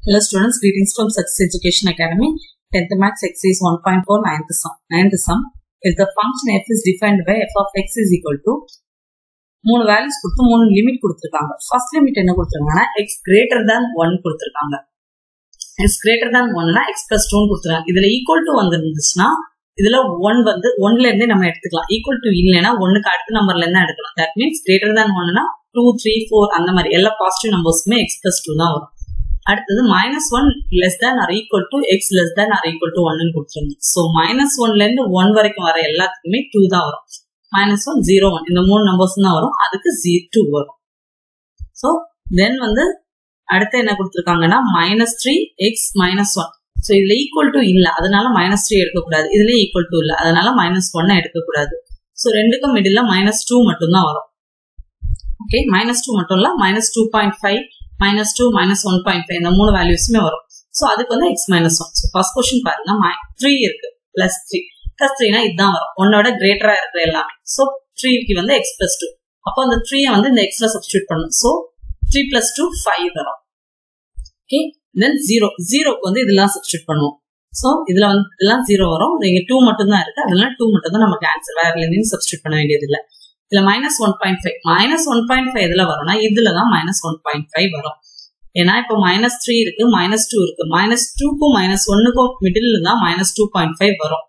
Hello students, greetings from Success Education Academy. 10th Max exercise 1.4 9th sum. 9th sum. If the function f is defined by f of x is equal to மூணு values கொடுத்து மூணு limit கொடுத்துருக்காங்க first limit என்ன கொடுத்துருக்காங்கன்னா X greater than one கொடுத்துருக்காங்க X greater than ஒன்னா X plus டூன்னு கொடுத்துருக்காங்க இதுல ஈக்குவல் டு வந்துருந்துச்சுன்னா இதுல ஒன் வந்து ஒன்ல இருந்தே நம்ம எடுத்துக்கலாம் ஈக்குவல் டு இல்லைன்னா ஒன்னுக்கு அடுத்த நம்பர்ல இருந்தா எடுக்கலாம் தட் மீன்ஸ் கிரேட்டர் தேன் ஒன்னா டூ த்ரீ ஃபோர் அந்த மாதிரி எல்லா பாசிட்டிவ் நம்பர்ஸ்க்குமே எக்ஸ் பிளஸ் டூ தான் வரும் அடுத்தது minus one less than or equal to X less than or equal to ஒன்னு கொடுத்துருங்க ஸோ மைனஸ் ஒன்ல இருந்து ஒன் வரைக்கும் வர எல்லாத்துக்குமே டூ தான் வரும் மைனஸ் ஒன் ஜீரோ ஒன் இந்த மூணு நம்பர்ஸ் தான் வரும் அதுக்கு ஜீ டூ வரும் ஸோ தென் வந்து அடுத்து என்ன கொடுத்துருக்காங்கன்னா minus three X minus one so இதுல ஈக்குவல் டு இல்ல அதனால மைனஸ் த்ரீ எடுக்கக்கூடாது இதுல ஈக்குவல் டு இல்ல அதனால மைனஸ் ஒன் எடுக்கக்கூடாது ஸோ ரெண்டுக்கும் மிடில் மைனஸ் டூ மட்டும் தான் வரும் ஓகே மைனஸ் டூ மட்டும் இல்ல minus two point five minus two minus one point five இந்த மூணு வேல்யூஸுமே வரும் ஸோ அதுக்கு வந்து X minus one so first question பாருங்க த்ரீ இருக்கு பிளஸ் த்ரீ பிளஸ் த்ரீனா இதுதான் வரும் ஒன்னோட கிரேட்டரா இருக்கிற எல்லாமே ஸோ த்ரீக்கு வந்து எக்ஸ் பிளஸ் டூ அப்போ அந்த த்ரீயை வந்து இந்த எக்ஸ்ல சப்ஸ்டியூட் பண்ணணும் so three plus two five வரும் ஓகே தென் ஜீரோ ஜீரோக்கு வந்து இதெல்லாம் சப்ஸ்டியூட் பண்ணுவோம் ஸோ இதுல வந்து இதெல்லாம் ஜீரோ வரும் இங்க டூ மட்டும் தான் இருக்கு அதெல்லாம் டூ மட்டும் தான் நமக்கு ஆன்சர் வேற இருந்து சப்ஸ்டியூட் பண்ண வேண்டியது இல்லை இதுல minus one point five minus one point five எதுல வரும்னா இதுல தான் மைனஸ் ஒன் பாயிண்ட் ஃபைவ் வரும் ஏன்னா இப்போ மைனஸ் த்ரீ இருக்கு மைனஸ் டூ இருக்கு மைனஸ் டூக்கும் மைனஸ் ஒன்னுக்கும் மிடில் தான் மைனஸ் டூ பாயிண்ட் ஃபைவ் வரும்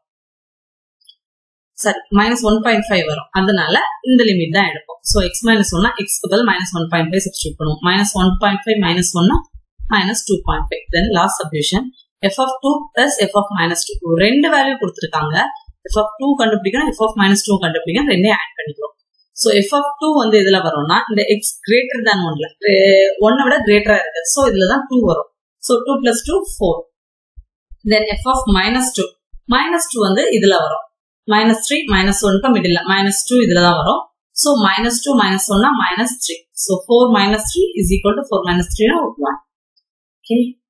சரி மைனஸ் ஒன் பாயிண்ட் ஃபைவ் வரும் அதனால இந்த லிமிட் தான் எடுப்போம் ஸோ எக்ஸ் மைனஸ் ஒன்னா எக்ஸ் பதில் minus one point five substitute பண்ணுவோம் minus one point five minus ஒன்னா minus two point five then last substitution F of two plus F of minus two ரெண்டு வேல்யூ கொடுத்துருக்காங்க F of two கண்டுபிடிக்கணும் F of minus two கண்டுபிடிக்கணும் ரெண்டையும் add பண்ணிக்கிறோம் so F of two வந்து இதுல வரும்னா இந்த எக்ஸ் கிரேட்டர் தேன் ஒன்ல ஒன்னை விட கிரேட்டரா இருக்கு ஸோ இதுல தான் டூ வரும் so two plus two four then F of minus two minus two வந்து இதுல வரும் மைனஸ் த்ரீ மைனஸ் ஒன்க்கு மிடில் மைனஸ் டூ இதுல தான் வரும் ஸோ மைனஸ் டூ மைனஸ் ஒன்னா minus three so four minus three is equal to four minus த்ரீனா one okay